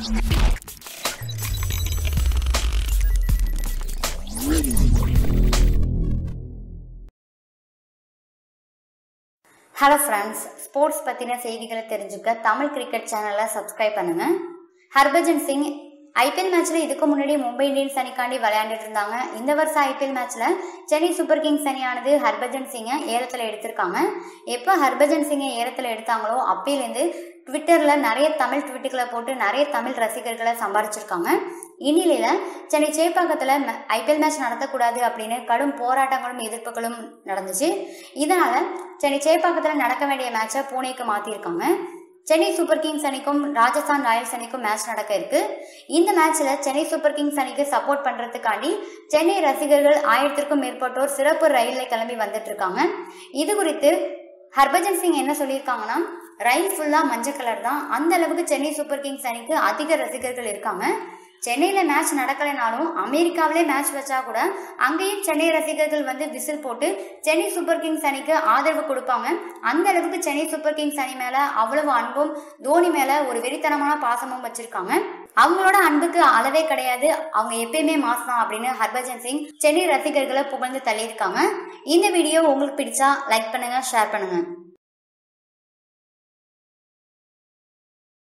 hello friends sports பற்றின செய்திகளை தெரிஞ்சுக்க தமிழ் கிரிக்கெட் சேனலை சப்ஸ்கிரைப் பண்ணுங்க ஹர்பஜன் சிங் ஐபிஎல் மேட்ச்ல இதுக்கு முன்னாடி மும்பை இந்தியன்ஸ் அணிக்காண்டி விளையாண்டுட்டு இருந்தாங்க இந்த வருஷம் ஐபிஎல் மேட்ச்ல சென்னை சூப்பர் கிங்ஸ் அணியானது ஹர்பஜன் சிங்கை ஏலத்தில் எடுத்திருக்காங்க எப்போ ஹர்பஜன் சிங்கை ஏலத்தில் எடுத்தாங்களோ அப்பையிலேருந்து ட்விட்டர்ல நிறைய தமிழ் ட்விட்டுகளை போட்டு நிறைய தமிழ் ரசிகர்களை சம்பாரிச்சிருக்காங்க இந்நிலையில சென்னை சேப்பாக்கத்தில் ஐபிஎல் மேட்ச் நடத்தக்கூடாது அப்படின்னு கடும் போராட்டங்களும் எதிர்ப்புகளும் நடந்துச்சு இதனால சென்னை சேப்பாக்கத்தில் நடக்க வேண்டிய மேட்சை பூனேக்கு மாற்றிருக்காங்க சென்னை சூப்பர் கிங்ஸ் அணிக்கும் ராஜஸ்தான் ராயல்ஸ் அணிக்கும் மேட்ச் நடக்க இருக்கு இந்த மேட்ச்ல சென்னை சூப்பர் கிங்ஸ் அணிக்கு சப்போர்ட் பண்றதுக்காண்டி சென்னை ரசிகர்கள் ஆயிரத்திற்கும் மேற்பட்டோர் சிறப்பு ரயிலில் கிளம்பி வந்துட்டு இருக்காங்க இது குறித்து ஹர்பஜன் சிங் என்ன சொல்லியிருக்காங்கன்னா ரயில் ஃபுல்லா மஞ்சள் கலர் தான் அந்த அளவுக்கு சென்னை சூப்பர் கிங்ஸ் அணிக்கு அதிக ரசிகர்கள் இருக்காங்க சென்னையில மேட்ச் நடக்கலைனாலும் அமெரிக்காவிலே மேட்ச் வச்சா கூட அங்கேயும் சென்னை ரசிகர்கள் வந்து விசில் போட்டு சென்னை சூப்பர் கிங்ஸ் அணிக்கு ஆதரவு கொடுப்பாங்க அந்த அளவுக்கு சென்னை சூப்பர் கிங்ஸ் அணி மேல அவ்வளவு அன்பும் தோனி மேல ஒரு வெறித்தனமான பாசமும் வச்சிருக்காங்க அவங்களோட அன்புக்கு அளவே கிடையாது அவங்க எப்பயுமே மாஸ் தான் அப்படின்னு ஹர்பஜன் சிங் சென்னை ரசிகர்களை புகழ்ந்து தள்ளியிருக்காங்க இந்த வீடியோ உங்களுக்கு பிடிச்சா லைக் பண்ணுங்க ஷேர் பண்ணுங்க